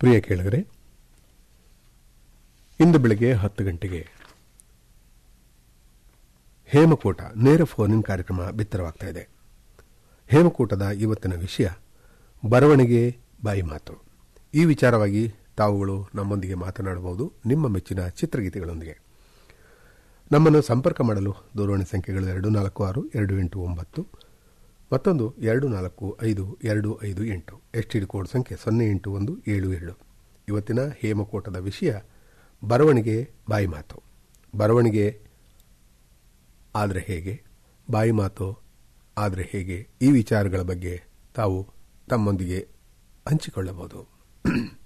ಪ್ರಿಯ ಕೇಳಿದರೆ ಇಂದು ಬೆಳಗ್ಗೆ ಹತ್ತು ಗಂಟೆಗೆ ಹೇಮಕೂಟ ನೇರ ಫೋನ್ ಇನ್ ಕಾರ್ಯಕ್ರಮ ಬಿತ್ತರವಾಗ್ತಾ ಇದೆ ಹೇಮಕೂಟದ ಇವತ್ತಿನ ವಿಷಯ ಬರವಣಿಗೆ ಬಾಯಿ ಮಾತು ಈ ವಿಚಾರವಾಗಿ ತಾವುಗಳು ನಮ್ಮೊಂದಿಗೆ ಮಾತನಾಡಬಹುದು ನಿಮ್ಮ ಮೆಚ್ಚಿನ ಚಿತ್ರಗೀತೆಗಳೊಂದಿಗೆ ನಮ್ಮನ್ನು ಸಂಪರ್ಕ ಮಾಡಲು ದೂರವಾಣಿ ಸಂಖ್ಯೆಗಳು ಎರಡು ನಾಲ್ಕು ಆರು ಎರಡು ಎಂಟು ಒಂಬತ್ತು ಮತ್ತೊಂದು ಎರಡು ನಾಲ್ಕು ಐದು ಎರಡು ಐದು ಎಂಟು ಎಸ್ಟಿಡಿ ಕೋಡ್ ಸಂಖ್ಯೆ ಸೊನ್ನೆ ಎಂಟು ಒಂದು ಏಳು ಏಳು ಇವತ್ತಿನ ಹೇಮಕೂಟದ ವಿಷಯ ಬರವಣಿಗೆ ಬಾಯಿ ಮಾತು ಬರವಣಿಗೆ ಆದರೆ ಹೇಗೆ ಬಾಯಿ ಮಾತು ಆದರೆ ಹೇಗೆ ಈ ವಿಚಾರಗಳ ಬಗ್ಗೆ ತಾವು ತಮ್ಮೊಂದಿಗೆ ಹಂಚಿಕೊಳ್ಳಬಹುದು